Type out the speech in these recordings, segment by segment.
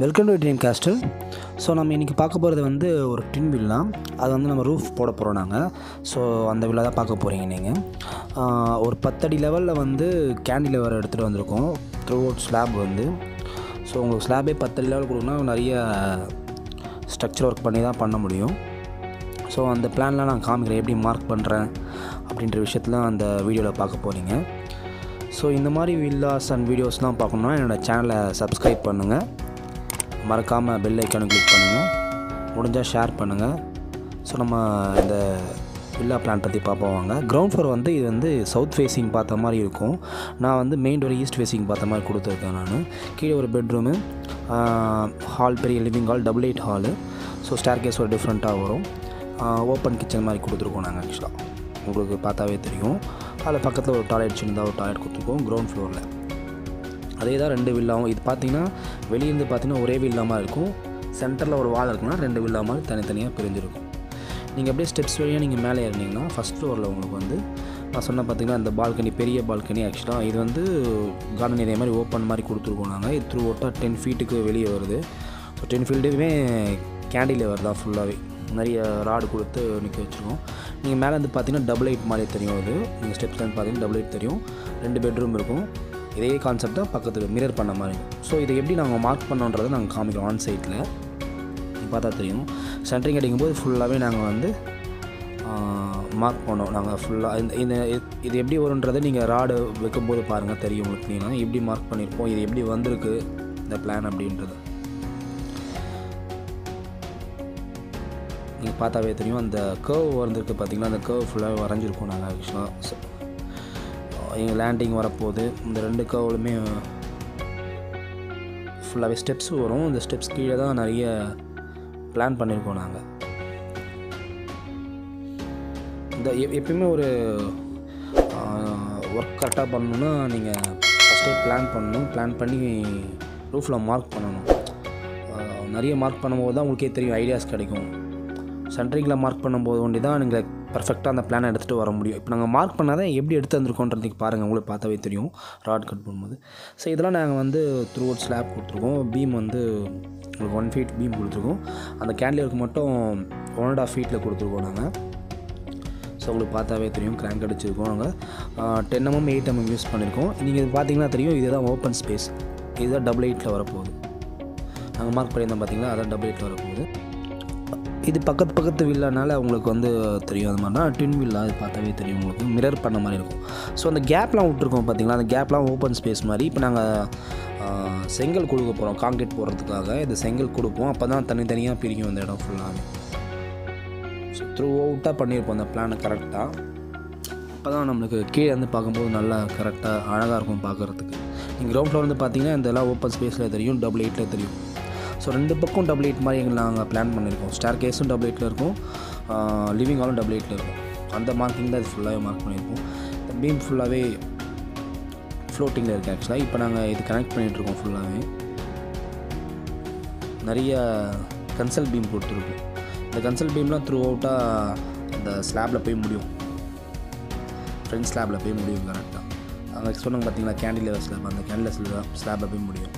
welcome to Dream Castle so நம்ம இன்றைக்கி பார்க்க போகிறது வந்து ஒரு டின் வில்லா அது வந்து நம்ம ரூஃப் போட போகிறோம் நாங்கள் ஸோ அந்த வில்லா தான் பார்க்க போகிறீங்க நீங்கள் ஒரு பத்தடி லெவலில் வந்து கேண்டிலவர் எடுத்துகிட்டு வந்திருக்கோம் த்ரூ அவுட் ஸ்லாப் வந்து ஸோ உங்களுக்கு ஸ்லாபே பத்தடி லெவல் கொடுக்கணும்னா நிறைய ஸ்ட்ரக்சர் ஒர்க் பண்ணி தான் பண்ண முடியும் ஸோ அந்த பிளான்லாம் நான் காமிக்கிறேன் எப்படி மார்க் பண்ணுறேன் அப்படின்ற விஷயத்தில் அந்த வீடியோவில் பார்க்க போகிறீங்க ஸோ இந்த மாதிரி வில்லாஸ் அண்ட் வீடியோஸ்லாம் பார்க்கணுன்னா என்னோடய சேனலை சப்ஸ்கிரைப் பண்ணுங்கள் மறக்காமல் பெல் ஐக்கானை கிளிக் பண்ணுங்கள் முடிஞ்சால் ஷேர் பண்ணுங்கள் ஸோ நம்ம இந்த வில்லா பிளான் பற்றி பார்ப்போம் வாங்க கிரவுண்ட் ஃப்ளோர் வந்து இது வந்து சவுத் ஃபேஸிங் பார்த்த மாதிரி இருக்கும் நான் வந்து மெயின் டோர் ஈஸ்ட் ஃபேஸிங் பார்த்த மாதிரி கொடுத்துருக்கேன் நான் கீழே ஒரு பெட்ரூமு ஹால் பெரிய living hall double height hall so staircase ஒரு டிஃப்ரெண்ட்டாக வரும் ஓப்பன் கிச்சன் மாதிரி கொடுத்துருக்கோம் நாங்கள் ஆக்சுவலாக உங்களுக்கு பார்த்தாவே தெரியும் அதில் பக்கத்தில் ஒரு டாய்லெட் சின்னதாக ஒரு டாய்லெட் கொடுத்துருக்கோம் கிரவுண்ட் ஃப்ளோரில் அதே தான் ரெண்டு வில்லாவும் இது பார்த்தீங்கன்னா வெளியிருந்து பார்த்தீங்கன்னா ஒரே வில்லா மாதிரி இருக்கும் சென்டரில் ஒரு வால் இருக்குன்னா ரெண்டு வில்லா மாதிரி தனித்தனியாக பிரிஞ்சிருக்கும் நீங்கள் அப்படியே ஸ்டெப்ஸ் வழியாக நீங்கள் மேலே ஏறினீங்கன்னா ஃபஸ்ட் ஃப்ளோரில் உங்களுக்கு வந்து நான் சொன்ன பார்த்தீங்கன்னா இந்த பால்கனி பெரிய பால்கனி ஆக்சுவலாக இது வந்து கார்டன் ஏரியா மாதிரி ஓப்பன் மாதிரி கொடுத்துருக்கோம் நாங்கள் இது த்ரூ அவுட்டாக டென் ஃபீட்டுக்கு வெளியே வருது ஸோ டென் ஃபீல்டுமே கேண்டிலேவர் தான் ஃபுல்லாகவே நிறைய ராடு கொடுத்து நிற்க வச்சுருக்கோம் நீங்கள் மேலே வந்து பார்த்தீங்கன்னா டபுள் எயிட் மாதிரி தெரியும் அது நீங்கள் ஸ்டெப்ஸ்லேருந்து பார்த்தீங்கன்னா டபுள் எயிட் தெரியும் ரெண்டு பெட்ரூம் இருக்கும் இதே கான்செப்ட் தான் பக்கத்தில் மிரர் பண்ண மாதிரி ஸோ இதை எப்படி நாங்கள் மார்க் பண்ணோன்றதை நாங்கள் காமிக்கிறோம் ஆன் சைட்டில் பார்த்தா தெரியும் சென்ட்ரிங் அடிக்கும்போது ஃபுல்லாகவே நாங்கள் வந்து மார்க் பண்ணோம் நாங்கள் ஃபுல்லாக இந்த இந்த இது எப்படி வரும்ன்றதை நீங்கள் ராடு வைக்கும்போது பாருங்கள் தெரியும் உங்களுக்கு நீங்கள் எப்படி மார்க் பண்ணியிருப்போம் இது எப்படி வந்திருக்கு இந்த பிளான் அப்படின்றது நீங்கள் பார்த்தாவே தெரியும் அந்த கேர்வ் வந்திருக்கு பார்த்தீங்கன்னா அந்த கேர்வ் ஃபுல்லாக வரைஞ்சிருக்கோம் நாங்கள் ஆக்சுவலாக எங்கள் லேண்டிங் வரப்போகுது இந்த ரெண்டு கர்வ்லுமே ஃபுல்லாகவே ஸ்டெப்ஸ் வரும் இந்த ஸ்டெப்ஸ் கீழே தான் நிறைய பிளான் பண்ணியிருக்கோம் நாங்கள் இந்த எ- எப்பயுமே ஒரு ஒர்க் கரெக்டாக பண்ணணுன்னா நீங்கள் ஃபஸ்ட்டே பிளான் பண்ணணும் பிளான் பண்ணி ரூஃபில் மார்க் பண்ணணும் ஆஹ் நிறைய மார்க் பண்ணும்போது தான் உங்களுக்கே தெரியும் ஐடியாஸ் கிடைக்கும் சென்ட்ரிங்கில் மார்க் பண்ணும்போது ஒண்டி தான் நீங்கள் பர்ஃபெக்டாக அந்த பிளானை எடுத்துகிட்டு வர முடியும் இப்போ நாங்கள் மார்க் பண்ணாதான் எப்படி எடுத்து வந்திருக்கோன்றதுக்கு பாருங்கள் உங்களுக்கு பார்த்தாவே தெரியும் ராட் கட் பண்ணும்போது ஸோ இதெல்லாம் நாங்கள் வந்து த்ரூ அவுட் ஸ்லாப் கொடுத்துருக்கோம் பீம் வந்து உங்களுக்கு ஒன் ஃபீட் பீம் கொடுத்துருக்கோம் அந்த கேண்டிலுக்கு மட்டும் ஒன் அண்ட் ஆஃப் ஃபீட்டில் கொடுத்துருக்கோம் நாங்கள் ஸோ உங்களுக்கு பார்த்தாவே தெரியும் கிராங்க் அடிச்சிருக்கோம் நாங்கள் ten mm eight mm use பண்ணியிருக்கோம் நீங்கள் இது பார்த்தீங்கன்னா தெரியும் இதுதான் ஓப்பன் ஸ்பேஸ் இதுதான் டபுள் எயிட்டில் வரப்போகுது நாங்கள் மார்க் பண்ணியிருந்தோம் பார்த்தீங்களா அதான் டபுள் எயிட்டில் வரப்போகுது இது பக்கத்து பக்கத்து வில்லானால உங்களுக்கு வந்து தெரியும் அது மாதிரினா ட்வின் வில்லா அது பார்த்தாவே தெரியும் உங்களுக்கு மிரர் பண்ண மாதிரி இருக்கும் ஸோ அந்த கேப்லாம் விட்ருக்கோம் பார்த்தீங்களா அந்த கேப்லாம் ஓப்பன் ஸ்பேஸ் மாதிரி இப்போ நாங்கள் செங்கல் கொடுக்க போகிறோம் காங்கிரீட் போடுறதுக்காக இந்த செங்கல் கொடுப்போம் அப்போ தான் தனித்தனியாக பிரிக்கும் அந்த இடம் ஃபுல்லாக ஸோ த்ரூ அவுட்டாக பண்ணியிருப்போம் அந்த பிளானை கரெக்டாக அப்போ தான் நம்மளுக்கு கீழே வந்து பார்க்கும்போது நல்லா கரெக்டாக அழகாக இருக்கும் பார்க்குறதுக்கு நீங்கள் கிரவுண்ட் ஃப்ளோர் வந்து பார்த்தீங்கன்னா இதெல்லாம் ஓப்பன் ஸ்பேஸில் தெரியும் டபுள் எயிட்டில் தெரியும் ஸோ ரெண்டு பக்கம் டபுள் எயிட் மாதிரி எங்களுக்கு நாங்கள் பிளான் பண்ணியிருக்கோம் ஸ்டார் கேஸும் டபுள் எயிட்டில் இருக்கும் லிவிங் ஹாலும் டபுள் எயிட்டில் இருக்கும் அந்த மார்க்கிங் தான் இது ஃபுல்லாகவே மார்க் பண்ணியிருக்கோம் இந்த பீம் ஃபுல்லாகவே ஃப்ளோட்டிங்கில் இருக்குது ஆக்சுவலாக இப்போ நாங்கள் இது கனெக்ட் பண்ணிகிட்ருக்கோம் ஃபுல்லாகவே நிறைய கன்சல் பீம் கொடுத்துருக்கோம் இந்த கன்சல் பீம்லாம் த்ரூ அவுட்டாக அந்த ஸ்லாப்பில் போய் முடியும் ஃப்ரண்ட் ஸ்லாப்பில் போய் முடியும் கரெக்டாக அங்கே சொன்னாங்க பார்த்தீங்களா கேண்டிலர் ஸ்லாப் அந்த கேண்டிலர் ஸ்லாப் ஸ்லாப்பில் போய் முடியும்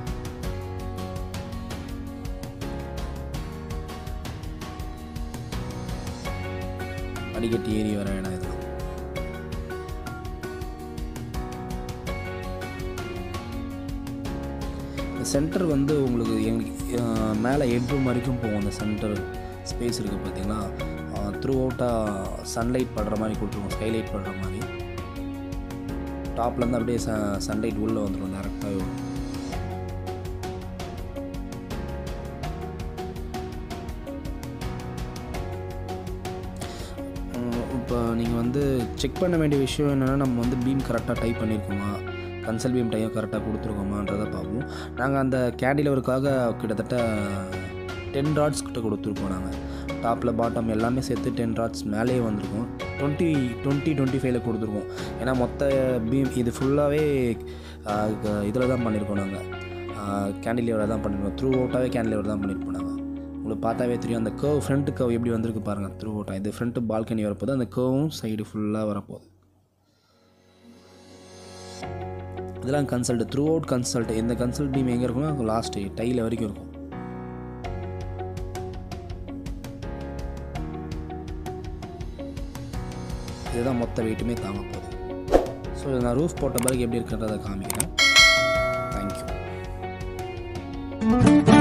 அடிக்கட்டி ஏறி வர இடம் இதெல்லாம் இந்த சென்டர் வந்து உங்களுக்கு எங்களுக்கு மேலே ஹெட்ரூம் வரைக்கும் போகும் அந்த சென்டர் ஸ்பேஸ் இருக்குது பார்த்தீங்களா த்ரூ அவுட்டாக சன்லைட் படுற மாதிரி கொடுத்துருவோம் ஸ்கைலைட் படுற மாதிரி டாப்லேருந்து அப்படியே ச சன்லைட் உள்ளே வந்துடும் டேரெக்டாக இப்போ நீங்கள் வந்து செக் பண்ண வேண்டிய விஷயம் என்னென்னா நம்ம வந்து பீம் கரெக்டாக டைப் பண்ணியிருக்கோமா கன்சல் பீம் டைம் கரெக்டாக கொடுத்துருக்கோமான்றதை பார்ப்போம் நாங்கள் அந்த கேண்டிலவருக்காக கிட்டத்தட்ட டென் ராட்ஸ் கிட்ட கொடுத்துருக்கோம் நாங்கள் டாப்பில் பாட்டம் எல்லாமே சேர்த்து டென் ராட்ஸ் மேலேயே வந்திருக்கும் டுவெண்ட்டி டுவெண்ட்டி டுவெண்ட்டி ஃபைவ்ல கொடுத்துருக்கோம் ஏன்னா மொத்த பீம் இது ஃபுல்லாகவே இதில் தான் பண்ணியிருக்கோம் நாங்கள் கேண்டிலேவரில் தான் பண்ணியிருக்கோம் த்ரூ அவுட்டாகவே கேண்டிலேவர் தான் பண்ணியிருப்போம் நாங்கள் உங்களுக்கு பார்த்தாவே தெரியும் அந்த கர்வ் ஃப்ரண்ட் கர்வ் எப்படி வந்திருக்கு பாருங்கள் த்ரூ அவுட்டாக இது ஃப்ரண்ட்டு பால்கனி வரப்போது அந்த கர்வும் சைடு ஃபுல்லாக வரப்போகுது இதெல்லாம் கன்சல்ட் த்ரூ அவுட் கன்சல்ட் எந்த கன்சல்ட் பீம் எங்கே இருக்குமோ அங்கே லாஸ்ட்டு டையில் வரைக்கும் இருக்கும் இதுதான் மொத்த வெயிட்டுமே தாங்க போகுது ஸோ இதை நான் ரூஃப் போட்ட பிறகு எப்படி இருக்குன்றதை காமிக்கிறேன் தேங்க்யூ